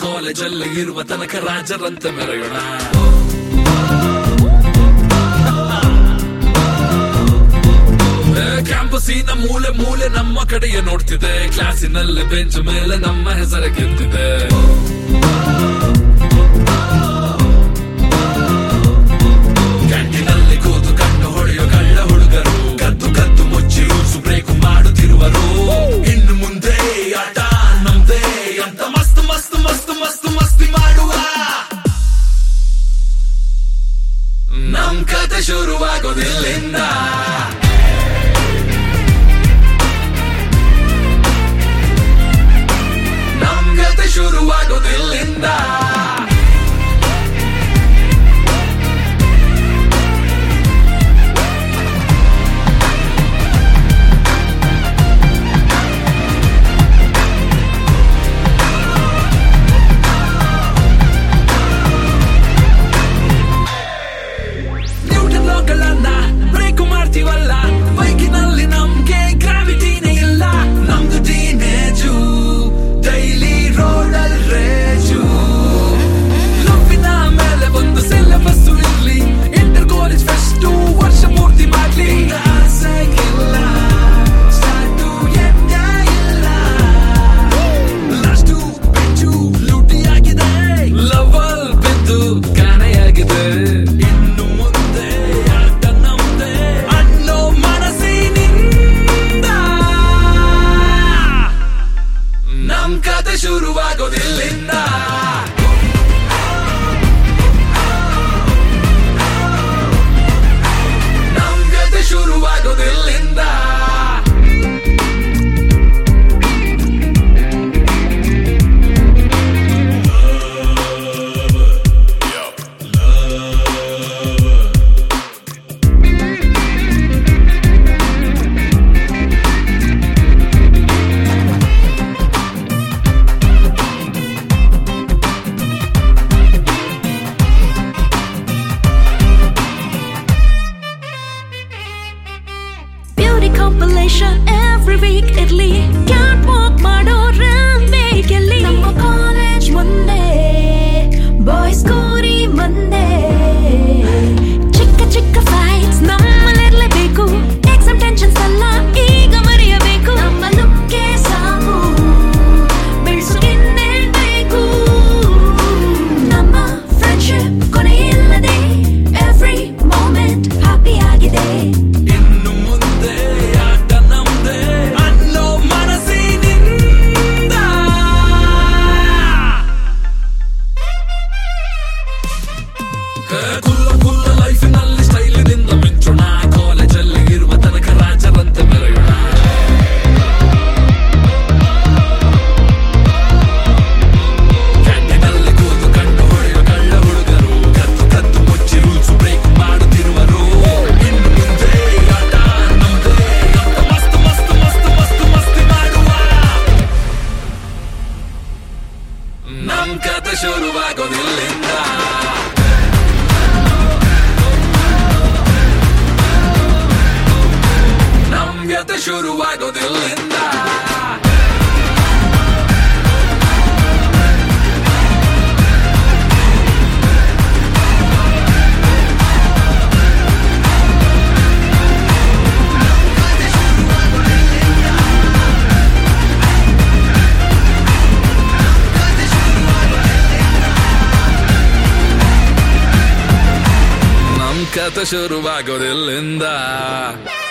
ಕಾಲೇಜಲ್ಲಿ ಇರುವ ತನಕ ರಾಜರಂತೆ ಮೆರೆಯೋಣ ಕ್ಯಾಂಪಸಿನ ಮೂಲೆ ಮೂಲೆ ನಮ್ಮ ಕಡೆಗೆ ನೋಡ್ತಿದೆ ಕ್ಲಾಸಿನಲ್ಲಿ ಬೆಂಚ್ ಮೇಲೆ ನಮ್ಮ ಹೆಸರು ಗೆದ್ದಿದೆ ಕ್ಯಾಂಟೀನಲ್ಲಿ ಕೂತು ಕಣ್ಣು ಹೊಡೆಯೋ ಕಳ್ಳ ಹುಡುಗರು ಕದ್ದು ಕದ್ದು ಮುಚ್ಚಿ ರೂಸು ಬ್ರೇಕು ಮಾಡುತ್ತಿರುವರು ಇನ್ನು ಮುಂದೆ ಆಟ ನಮ್ದೇ ಅಂತ ಮಸ್ತ್ ಮಸ್ತ್ ಮಸ್ತ್ ಮಸ್ತ್ ಮಸ್ತಿ ಮಾಡುವ ನಮ್ ಕತೆ ಶುರುವಾಗೋದಿಲ್ಲಿಂದ ನಮ್ ಕತೆ ಶುರುವಾಗೋದಿಲ್ಲಿಂದ ನ್ಯೂಟನ್ ಲಾಗಳನ್ನ ಬ್ರೇಕ್ ಮಾಡ್ತೀವಲ್ಲ ಬೈಕಿನಲ್ಲಿ ನಮ್ಗೆ ಗ್ರಾವಿಟಿನೇ ಇಲ್ಲ ನಮ್ದು ಟೀನೇಜು ಡೈಲಿ ರೋಡಲ್ ರೇಜು ಲವ್ವಿನ ಮೇಲೆ ಒಂದು ಸಿಲೆಬಸ್ ಇರ್ಲಿ ಇಂಟರ್ ಕಾಲೇಜ್ ಫೆಸ್ಟ್ ವರ್ಷ ಪೂರ್ತಿ ಮಾಡ್ಲಿ ಆಸೆ ಇಲ್ಲ ಸ್ಟಾರ್ಟು ಎಂದ ಇಲ್ಲ ಲಾಸ್ಟು ಬೆಂಚು ಲೂಟಿಯಾಗಿದೆ ಲವಲ್ ಬಿದ್ದು ಕಾಣೆಯಾಗಿದೆ ಇನ್ನು ಮುಂದೆ ಆಟ ನಮ್ದೆ ಅನ್ನೋ ಮನಸ್ಸಿನಿಂದ ನಮ್ ಕತೆ ಶುರುವಾಗೋದಿಲ್ಲಿಂದ ನಮ್ ಕತೆ ಶುರುವಾಗೋದಿಲ್ಲಿಂದ Beauty compilation every week ಇರ್ಲಿ ಕ್ಯಾಟ್ ವಾಕ್ ಮಾಡೋ ಗೆಲ್ಲಿ ನಮ್ಮ ಕಾಲೇಜ್ ಮುಂದೆ ಬಾಯ್ಸ್ ಕೋರಿ ಮಂದೆ ಚಿಕ್ಕ ಚಿಕ್ಕ ಫೈಟ್ಸ್ ನಮ್ಮಲ್ಲಿರ್ಲೇಬೇಕು ಎಕ್ಸಾಮ್ ಟೆನ್ಷನ್ಸ್ ಎಲ್ಲ ಈಗ ಮರೆಯಬೇಕು ನಮ್ಮ ಲುಕ್ಕೆ ಸಾಕು ಬೆಳೆಸೋಕೆನ್ನೇ ಬೇಕು ನಮ್ಮ ಫ್ರೆಂಡ್ಶಿಪ್ ಕೊನೆಯಿಲ್ಲದೆ ಎವ್ರಿ ಮೂಮೆಂಟ್ ಹ್ಯಾಪಿ ಆಗಿದೆ ಇನ್ನು ಮುಂದೆ ಆಟ ನಮ್ದೆ ಅನ್ನೋ ಮನಸ್ಸಿನಿಂದ ಕುಲ್ಲ ಕುಲ್ಲ ಲೈಫಿನಲ್ಲಿ ಸ್ಟೈಲಿನಿಂದ ಮಿಂಚೋಣ ಕಾಲೇಜಲ್ಲಿ ಇರುವ ತನಕ ರಾಜರಂತೆ ಮೆರೆಯೋಣ ಕ್ಯಾಂಟೀನಲ್ಲಿ ಕೂತು ಕಣ್ಣು ಹೊಡೆಯೋ ಕಳ್ಳ ಹುಡುಗರು ಕದ್ದು ಕದ್ದು ಮುಚ್ಚಿ ರೂಲ್ಸು ಬ್ರೇಕ್ ಮಾಡುತ್ತಿರುವರು ಇನ್ನು ಮುಂದೆ ಆಟ ನಮ್ದೇ ಅಂತ ಮಸ್ತ್ ಮಸ್ತ್ ಮಸ್ತ್ ಮಸ್ತ್ ಮಸ್ತಿ ಮಾಡುವ ನಮ್ ಕತೆ ಶುರುವಾಗೋದಿಲ್ಲಿಂದ ನಮ್ ಕತೆ ಶುರುವಾಗೋದಿಲ್ಲಿಂದ ನಮ್ ಕತೆ ಶುರುವಾಗೋದಿಲ್ಲಿಂದ